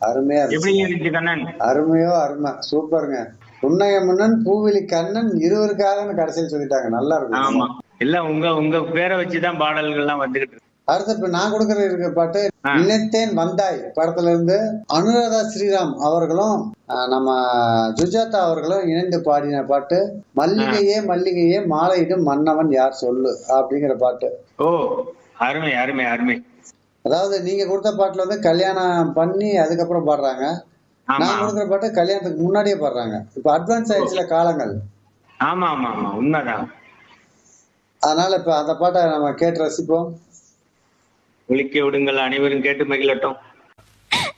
அருமையா இருந்துச்சு எப்படி இருந்துச்சு கண்ணன் அருமையோ அருமை சூப்பருங்க புன்னகை மன்னன் பூவிலி கண்ணன் இருவருக்காக கடைசியில் சொல்லிட்டாங்க நல்லா இருக்கும் ஆமா இல்ல உங்க உங்க பேரை வச்சுதான் பாடல்கள்லாம் வந்துகிட்டு இருக்கு அடுத்து இப்ப நான் கொடுக்கற இருக்க பாட்டு ஆ. நினைத்தேன் வந்தாய் படத்துல இருந்து அனுராதா ஸ்ரீராம் அவர்களும் ஆ, நம்ம சுஜாதா அவர்களும் இணைந்து பாடின பாட்டு மல்லிகையே மல்லிகையே மாலையிடும் மன்னவன் யார் சொல்லு அப்படிங்கிற பாட்டு ஓ அருமை அருமை அருமை அதாவது நீங்க கொடுத்த பாட்டுல வந்து கல்யாணம் பண்ணி அதுக்கப்புறம் பாடுறாங்க ஆமா நான் கொடுக்குற பாட்டு கல்யாணத்துக்கு முன்னாடியே பாடுறாங்க இப்ப அட்வான்ஸ் ஆயிடுச்சுல காலங்கள் ஆமா ஆமா ஆமா உண்மைதான் அதனால இப்ப அந்த பாட்டை நம்ம கேட்டு ரசிப்போம் ஒழிக்க விடுங்கள் அனைவரும் கேட்டு மகிழட்டும்